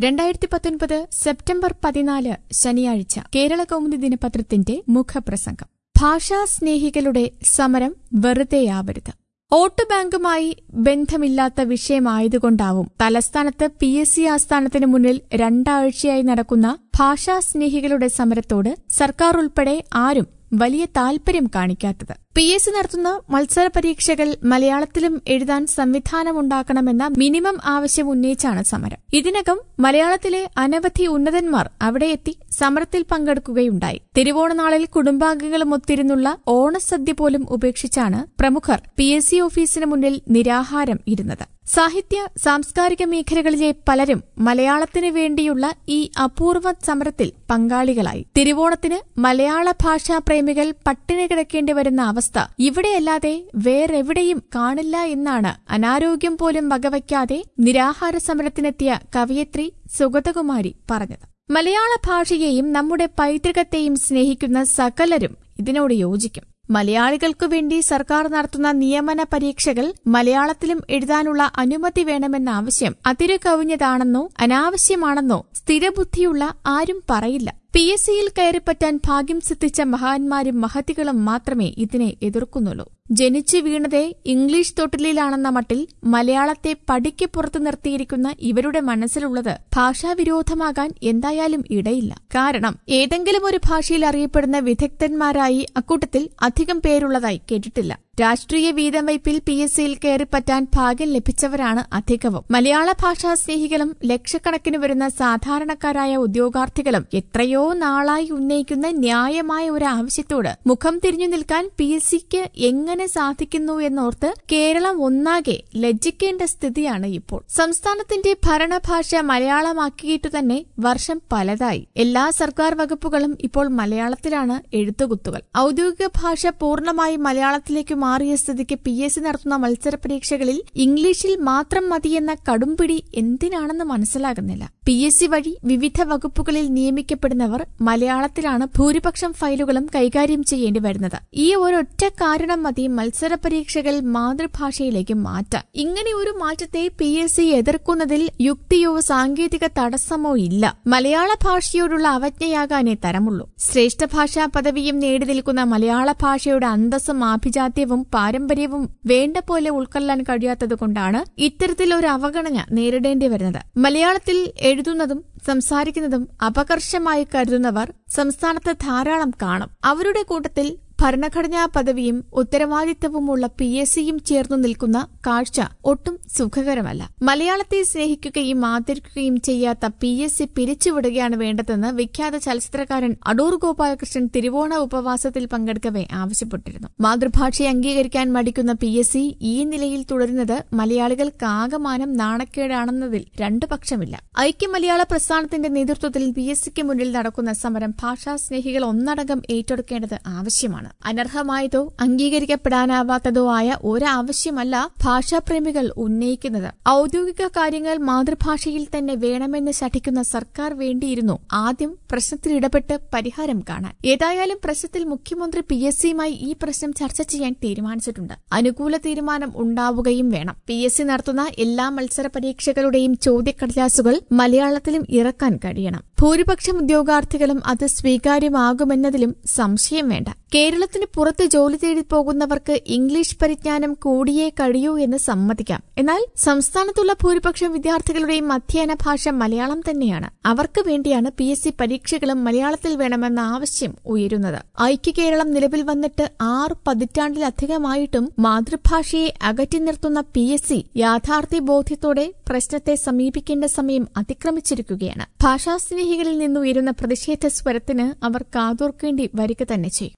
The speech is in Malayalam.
രണ്ടായിരത്തി പത്തൊൻപത് സെപ്റ്റംബർ പതിനാല് ശനിയാഴ്ച കേരള കൗമുദി ദിനപത്രത്തിന്റെ മുഖപ്രസംഗം ഭാഷാസ്നേഹികളുടെ സമരം വെറുതെയാവരുത് വോട്ട് ബാങ്കുമായി ബന്ധമില്ലാത്ത വിഷയമായതുകൊണ്ടാവും തലസ്ഥാനത്ത് പി എസ് സി ആസ്ഥാനത്തിന് മുന്നിൽ രണ്ടാഴ്ചയായി നടക്കുന്ന ഭാഷാസ്നേഹികളുടെ സമരത്തോട് സർക്കാർ ഉൾപ്പെടെ ആരും വലിയ താൽപര്യം കാണിക്കാത്തത് പി എസ് സി നടത്തുന്ന മത്സര പരീക്ഷകൾ മലയാളത്തിലും എഴുതാൻ സംവിധാനമുണ്ടാക്കണമെന്ന മിനിമം ആവശ്യം ഉന്നയിച്ചാണ് സമരം ഇതിനകം മലയാളത്തിലെ അനവധി ഉന്നതന്മാർ അവിടെ എത്തി സമരത്തിൽ പങ്കെടുക്കുകയുണ്ടായി തിരുവോണനാളിൽ കുടുംബാംഗങ്ങളും ഒത്തിരുന്നുള്ള ഓണസദ്യ പോലും ഉപേക്ഷിച്ചാണ് പ്രമുഖർ പി എസ് സി ഓഫീസിന് മുന്നിൽ നിരാഹാരം ഇരുന്നത് സാഹിത്യ സാംസ്കാരിക മേഖലകളിലെ പലരും മലയാളത്തിനു വേണ്ടിയുള്ള ഈ അപൂർവ സമരത്തിൽ പങ്കാളികളായി തിരുവോണത്തിന് മലയാള ഭാഷാ പ്രേമികൾ പട്ടിണി കിടക്കേണ്ടി വരുന്ന അവസ്ഥ ഇവിടെയല്ലാതെ വേറെവിടെയും കാണില്ല എന്നാണ് അനാരോഗ്യം പോലും വകവയ്ക്കാതെ നിരാഹാര സമരത്തിനെത്തിയ കവയത്രി സുഗതകുമാരി പറഞ്ഞത് മലയാള ഭാഷയെയും നമ്മുടെ പൈതൃകത്തെയും സ്നേഹിക്കുന്ന സകലരും ഇതിനോട് യോജിക്കും മലയാളികൾക്കു വേണ്ടി സർക്കാർ നടത്തുന്ന നിയമന പരീക്ഷകൾ മലയാളത്തിലും എഴുതാനുള്ള അനുമതി വേണമെന്ന ആവശ്യം അതിരു കവിഞ്ഞതാണെന്നോ അനാവശ്യമാണെന്നോ സ്ഥിരബുദ്ധിയുള്ള ആരും പറയില്ല പി എസ് സിയിൽ കയറിപ്പറ്റാൻ ഭാഗ്യം സിദ്ധിച്ച മഹാന്മാരും മഹതികളും മാത്രമേ ഇതിനെ എതിർക്കുന്നുള്ളൂ ജനിച്ചു വീണതേ ഇംഗ്ലീഷ് തൊട്ടിലിലാണെന്ന മട്ടിൽ മലയാളത്തെ പടിക്ക് പുറത്തു നിർത്തിയിരിക്കുന്ന ഇവരുടെ മനസ്സിലുള്ളത് ഭാഷാവിരോധമാകാൻ എന്തായാലും ഇടയില്ല കാരണം ഏതെങ്കിലും ഒരു ഭാഷയിൽ അറിയപ്പെടുന്ന വിദഗ്ധന്മാരായി അക്കൂട്ടത്തിൽ അധികം പേരുള്ളതായി കേട്ടിട്ടില്ല രാഷ്ട്രീയ വീതം വയ്പിൽ പി എസ് സിയിൽ കയറിപ്പറ്റാൻ ഭാഗ്യം ലഭിച്ചവരാണ് അധികവും മലയാള ഭാഷാ സ്നേഹികളും ലക്ഷക്കണക്കിന് വരുന്ന സാധാരണക്കാരായ ഉദ്യോഗാർത്ഥികളും എത്രയോ നാളായി ഉന്നയിക്കുന്ന ന്യായമായ ഒരു ആവശ്യത്തോട് മുഖം തിരിഞ്ഞു നിൽക്കാൻ പി എസ് സിക്ക് എങ്ങനെ സാധിക്കുന്നു എന്നോർത്ത് കേരളം ഒന്നാകെ ലജ്ജിക്കേണ്ട സ്ഥിതിയാണ് ഇപ്പോൾ സംസ്ഥാനത്തിന്റെ ഭരണഭാഷ മലയാളമാക്കിയിട്ടു തന്നെ വർഷം പലതായി എല്ലാ സർക്കാർ വകുപ്പുകളും ഇപ്പോൾ മലയാളത്തിലാണ് എഴുത്തുകുത്തുകൾ ഔദ്യോഗിക ഭാഷ പൂർണ്ണമായി മലയാളത്തിലേക്ക് മാറിയ സ്ഥിതിക്ക് പി എസ് സി നടത്തുന്ന മത്സര പരീക്ഷകളിൽ ഇംഗ്ലീഷിൽ മാത്രം മതിയെന്ന കടുംപിടി എന്തിനാണെന്ന് മനസ്സിലാകുന്നില്ല പി എസ് സി വഴി വിവിധ വകുപ്പുകളിൽ നിയമിക്കപ്പെടുന്നവർ മലയാളത്തിലാണ് ഭൂരിപക്ഷം ഫയലുകളും കൈകാര്യം ചെയ്യേണ്ടി വരുന്നത് ഈ ഒരൊറ്റ കാരണം മതി മത്സര പരീക്ഷകൾ മാതൃഭാഷയിലേക്ക് മാറ്റാൻ ഇങ്ങനെ ഒരു മാറ്റത്തെ പി എസ് സി എതിർക്കുന്നതിൽ യുക്തിയോ സാങ്കേതിക തടസ്സമോ ഇല്ല മലയാള ഭാഷയോടുള്ള അവജ്ഞയാകാനേ തരമുള്ളൂ ശ്രേഷ്ഠ ഭാഷാ പദവിയും നേടി നിൽക്കുന്ന മലയാള ഭാഷയുടെ അന്തസ്സും ആഭിജാത്യവും പാരമ്പര്യവും വേണ്ട പോലെ ഉൾക്കൊള്ളാൻ കഴിയാത്തതുകൊണ്ടാണ് ഇത്തരത്തിലൊരു അവഗണന നേരിടേണ്ടി വരുന്നത് മലയാളത്തിൽ എഴുതുന്നതും സംസാരിക്കുന്നതും അപകർഷമായി കരുതുന്നവർ സംസ്ഥാനത്ത് ധാരാളം കാണും അവരുടെ കൂട്ടത്തിൽ ഭരണഘടനാ പദവിയും ഉത്തരവാദിത്തവുമുള്ള പി എസ് സിയും ചേർന്നു നിൽക്കുന്ന കാഴ്ച ഒട്ടും സുഖകരമല്ല മലയാളത്തെ സ്നേഹിക്കുകയും ആദരിക്കുകയും ചെയ്യാത്ത പി എസ് സി പിരിച്ചുവിടുകയാണ് വേണ്ടതെന്ന് വിഖ്യാത ചലച്ചിത്രകാരൻ അടൂർ ഗോപാലകൃഷ്ണൻ തിരുവോണ ഉപവാസത്തിൽ പങ്കെടുക്കവെ ആവശ്യപ്പെട്ടിരുന്നു മാതൃഭാഷയെ അംഗീകരിക്കാൻ മടിക്കുന്ന പി എസ് സി ഈ നിലയിൽ തുടരുന്നത് മലയാളികൾക്കാകമാനം നാണക്കേടാണെന്നതിൽ രണ്ടു പക്ഷമില്ല ഐക്യ മലയാള പ്രസ്ഥാനത്തിന്റെ നേതൃത്വത്തിൽ പി എസ് സിക്ക് മുന്നിൽ നടക്കുന്ന സമരം ഭാഷാസ്നേഹികൾ ഒന്നടങ്കം ഏറ്റെടുക്കേണ്ടത് ആവശ്യമാണ് അനർഹമായതോ അംഗീകരിക്കപ്പെടാനാവാത്തതോ ആയ ഒരാവശ്യമല്ല ഭാഷാപ്രേമികൾ ഉന്നയിക്കുന്നത് ഔദ്യോഗിക കാര്യങ്ങൾ മാതൃഭാഷയിൽ തന്നെ വേണമെന്ന് ശഠിക്കുന്ന സർക്കാർ വേണ്ടിയിരുന്നു ആദ്യം പ്രശ്നത്തിൽ ഇടപെട്ട് പരിഹാരം കാണാൻ ഏതായാലും പ്രശ്നത്തിൽ മുഖ്യമന്ത്രി പി എസ് സിയുമായി ഈ പ്രശ്നം ചർച്ച ചെയ്യാൻ തീരുമാനിച്ചിട്ടുണ്ട് അനുകൂല തീരുമാനം ഉണ്ടാവുകയും വേണം പി എസ് സി നടത്തുന്ന എല്ലാ മത്സര പരീക്ഷകളുടെയും ചോദ്യക്കടലാസുകൾ മലയാളത്തിലും ഇറക്കാൻ കഴിയണം ഭൂരിപക്ഷം ഉദ്യോഗാർത്ഥികളും അത് സ്വീകാര്യമാകുമെന്നതിലും സംശയം വേണ്ട കേരളത്തിന് പുറത്ത് ജോലി തേടി പോകുന്നവർക്ക് ഇംഗ്ലീഷ് പരിജ്ഞാനം കൂടിയേ കഴിയൂ എന്ന് സമ്മതിക്കാം എന്നാൽ സംസ്ഥാനത്തുള്ള ഭൂരിപക്ഷം വിദ്യാർത്ഥികളുടെയും അധ്യയന ഭാഷ മലയാളം തന്നെയാണ് അവർക്ക് വേണ്ടിയാണ് പി എസ് സി പരീക്ഷകളും മലയാളത്തിൽ വേണമെന്ന ആവശ്യം ഉയരുന്നത് ഐക്യ കേരളം നിലവിൽ വന്നിട്ട് ആറ് പതിറ്റാണ്ടിലധികമായിട്ടും മാതൃഭാഷയെ അകറ്റി നിർത്തുന്ന പി എസ് സി യാഥാർത്ഥ്യ ബോധ്യത്തോടെ പ്രശ്നത്തെ സമീപിക്കേണ്ട സമയം അതിക്രമിച്ചിരിക്കുകയാണ് ഭാഷാസ്നേഹികളിൽ നിന്നുയരുന്ന പ്രതിഷേധ സ്വരത്തിന് അവർ കാതോർക്കേണ്ടി വരിക തന്നെ ചെയ്യും